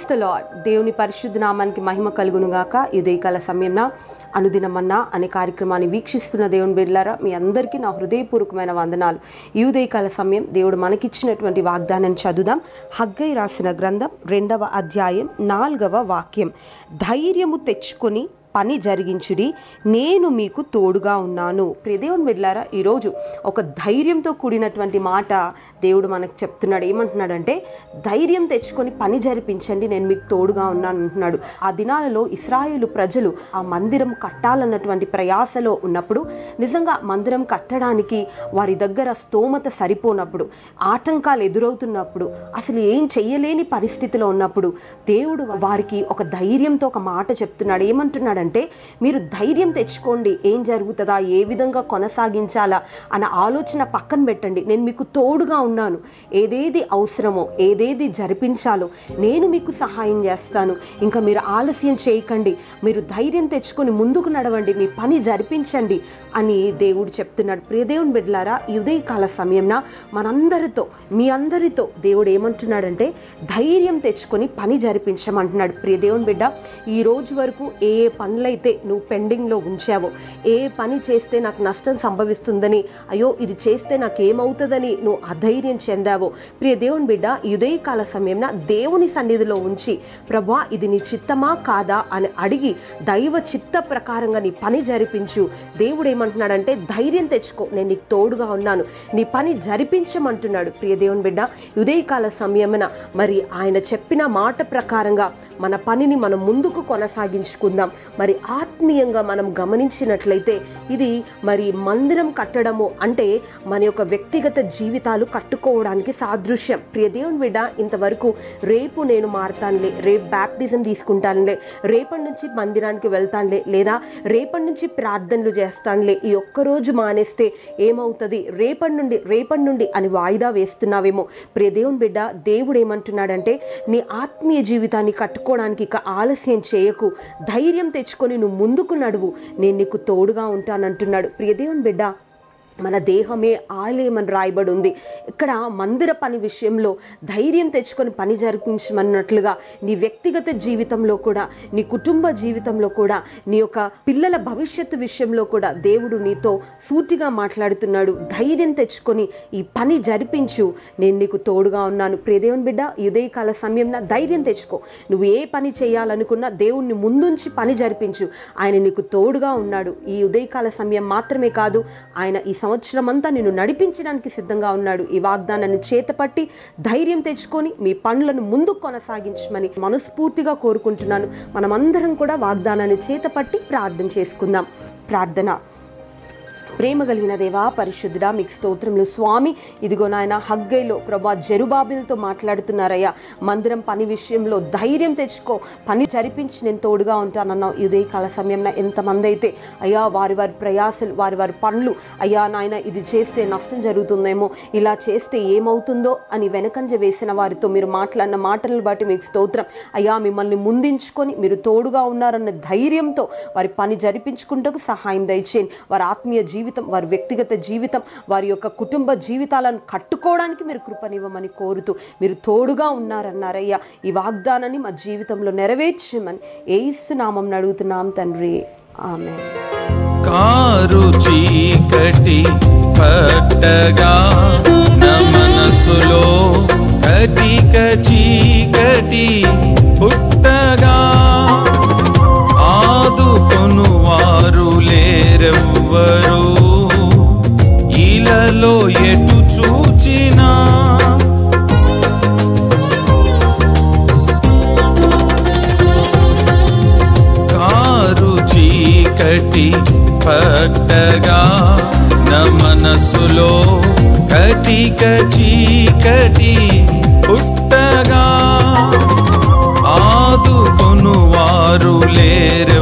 praise the lord దేవుని పరిశుద్ధ నామానికి మహిమ కలుగునుగాక ఉదయకాల సమయంన అనుదినమన్నా అనే కార్యక్రమాన్ని వీక్షిస్తున్న దేవుని బిడ్డలారా మీ అందరికీ నా హృదయపూర్వకమైన వందనాలు ఈ ఉదయకాల సమయం దేవుడు మనకిచ్చినటువంటి వాగ్దానం చదుదాం హగ్గై రాసిన గ్రంథం రెండవ అధ్యాయం నాలుగవ వాక్యం ధైర్యము తెచ్చుకొని పని జరిగించుడి నేను మీకు తోడుగా ఉన్నాను ప్రియ దేవుని బిడ్డలారా ఈరోజు ఒక ధైర్యంతో కూడినటువంటి మాట దేవుడు మనకు చెప్తున్నాడు ఏమంటున్నాడంటే ధైర్యం తెచ్చుకొని పని జరిపించండి నేను మీకు తోడుగా ఉన్నాను అంటున్నాడు ఆ దినాలలో ఇస్రాయేలు ప్రజలు ఆ మందిరం కట్టాలన్నటువంటి ప్రయాసలో ఉన్నప్పుడు నిజంగా మందిరం కట్టడానికి వారి దగ్గర స్తోమత సరిపోనప్పుడు ఆటంకాలు ఎదురవుతున్నప్పుడు అసలు ఏం చెయ్యలేని పరిస్థితిలో ఉన్నప్పుడు దేవుడు వారికి ఒక ధైర్యంతో ఒక మాట చెప్తున్నాడు ఏమంటున్నాడంటే మీరు ధైర్యం తెచ్చుకోండి ఏం జరుగుతుందా ఏ విధంగా కొనసాగించాలా అన్న ఆలోచన పక్కన పెట్టండి నేను మీకు తోడుగా ఉన్నాను ఏదేది అవసరమో ఏదేది జరిపించాలో నేను మీకు సహాయం చేస్తాను ఇంకా మీరు ఆలస్యం చేయకండి మీరు ధైర్యం తెచ్చుకొని ముందుకు నడవండి మీ పని జరిపించండి అని దేవుడు చెప్తున్నాడు ప్రియదేవుని బిడ్డలారా ఈ ఉదయకాల సమయంన మనందరితో మీ అందరితో దేవుడు ఏమంటున్నాడంటే ధైర్యం తెచ్చుకొని పని జరిపించమంటున్నాడు ప్రియదేవుని బిడ్డ ఈ రోజు వరకు ఏ ఏ పనులైతే నువ్వు పెండింగ్లో ఉంచావో ఏ పని చేస్తే నాకు నష్టం సంభవిస్తుందని అయ్యో ఇది చేస్తే నాకు ఏమవుతుందని నువ్వు అధైర్యం చెందావో ప్రియ దేవుని బిడ్డ ఈ ఉదయకాల సమయంన దేవుని సన్నిధిలో ఉంచి ప్రభా ఇది నీ చిత్తమా కాదా అని అడిగి దైవ చిత్త ప్రకారంగా నీ పని జరిపించు దేవుడు ఏమంటున్నాడంటే ధైర్యం తెచ్చుకో నేను నీకు తోడుగా ఉన్నాను నీ పని జరిపించమంటున్నాడు ప్రియ దేవుని బిడ్డ ఈ ఉదయకాల సమయమున మరి ఆయన చెప్పిన మాట ప్రకారంగా మన పనిని మనం ముందుకు కొనసాగించుకుందాం మరి ఆత్మీయంగా మనం గమనించినట్లయితే ఇది మరి మందిరం కట్టడము అంటే మన యొక్క వ్యక్తిగత జీవితాలు కట్టుకోవడానికి సాదృశ్యం ప్రియ దేవుని బిడ్డ ఇంతవరకు రేపు నేను మారతానులే రేపు బ్యాప్టిజం తీసుకుంటానులే రేపటి నుంచి మందిరానికి వెళ్తానులే లేదా రేపటి నుంచి ప్రార్థనలు చేస్తానులే ఈ ఒక్కరోజు మానేస్తే ఏమవుతుంది రేపటి నుండి రేపటి నుండి అని వాయిదా వేస్తున్నావేమో ప్రియ దేవుని బిడ్డ దేవుడు ఏమంటున్నాడంటే నీ ఆత్మీయ జీవితాన్ని కట్టుకోవడానికి ఇక ఆలస్యం చేయకు ధైర్యం తెచ్చుకొని నువ్వు ముందుకు నడువు నేను నీకు తోడుగా ఉంటానంటున్నాడు ప్రియదేవుని బిడ్డ మన దేహమే ఆలయమని రాయబడి ఉంది ఇక్కడ మందిర పని విషయంలో ధైర్యం తెచ్చుకొని పని జరిపించమన్నట్లుగా నీ వ్యక్తిగత జీవితంలో కూడా నీ కుటుంబ జీవితంలో కూడా నీ యొక్క పిల్లల భవిష్యత్తు విషయంలో కూడా దేవుడు నీతో సూటిగా మాట్లాడుతున్నాడు ధైర్యం తెచ్చుకొని ఈ పని జరిపించు నేను నీకు తోడుగా ఉన్నాను ప్రియదేవుని బిడ్డ ఈ ఉదయకాల సమయంలో ధైర్యం తెచ్చుకో నువ్వు ఏ పని చేయాలనుకున్నా దేవుణ్ణి ముందుంచి పని జరిపించు ఆయన నీకు తోడుగా ఉన్నాడు ఈ ఉదయకాల సమయం మాత్రమే కాదు ఆయన ఈ సంవత్సరం అంతా నిన్ను నడిపించడానికి సిద్ధంగా ఉన్నాడు ఈ వాగ్దానాన్ని చేతపట్టి ధైర్యం తెచ్చుకొని మీ పనులను ముందుకు కొనసాగించమని మనస్ఫూర్తిగా కోరుకుంటున్నాను మనమందరం కూడా వాగ్దానాన్ని చేతపట్టి ప్రార్థన చేసుకుందాం ప్రార్థన ప్రేమ కలిగిన దేవా పరిశుద్ధుడా మీకు స్తోత్రములు స్వామి ఇదిగో నాయన హగ్గైలో ప్రభా జరుబాబులతో మాట్లాడుతున్నారయ్యా మందిరం పని విషయంలో ధైర్యం తెచ్చుకో పని జరిపించి నేను తోడుగా ఉంటానన్నావు ఇదే కాల సమయంలో ఎంతమంది అయితే అయ్యా వారి వారి ప్రయాసలు వారి వారి పనులు అయ్యా నాయన ఇది చేస్తే నష్టం జరుగుతుందేమో ఇలా చేస్తే ఏమవుతుందో అని వెనకంజ వేసిన వారితో మీరు మాట్లాడిన మాటలను బట్టి మీకు స్తోత్రం అయ్యా మిమ్మల్ని ముందించుకొని మీరు తోడుగా ఉన్నారన్న ధైర్యంతో వారి పని జరిపించుకుంటూ సహాయం దయచేయండి వారి ఆత్మీయ జీవితం వారి వ్యక్తిగత జీవితం వారి యొక్క కుటుంబ జీవితాలను కట్టుకోవడానికి మీరు కృపనివ్వమని కోరుతూ మీరు తోడుగా ఉన్నారన్నారయ్యా ఈ వాగ్దానాన్ని మా జీవితంలో నెరవేర్చమని ఏసునామం అడుగుతున్నాం తండ్రి ఆమె కారు చీకటి పట్టగా నా మనసులో కటిక చీకటి పుట్టగా ఆదుకొను వారు లేరెవ్వరు ఇలలో ఎటు చూచినా కారు చీకటి పట్టగా నా మనసులో కటిక చీకటి పుట్టగా ఆదుకొను వారు లేరు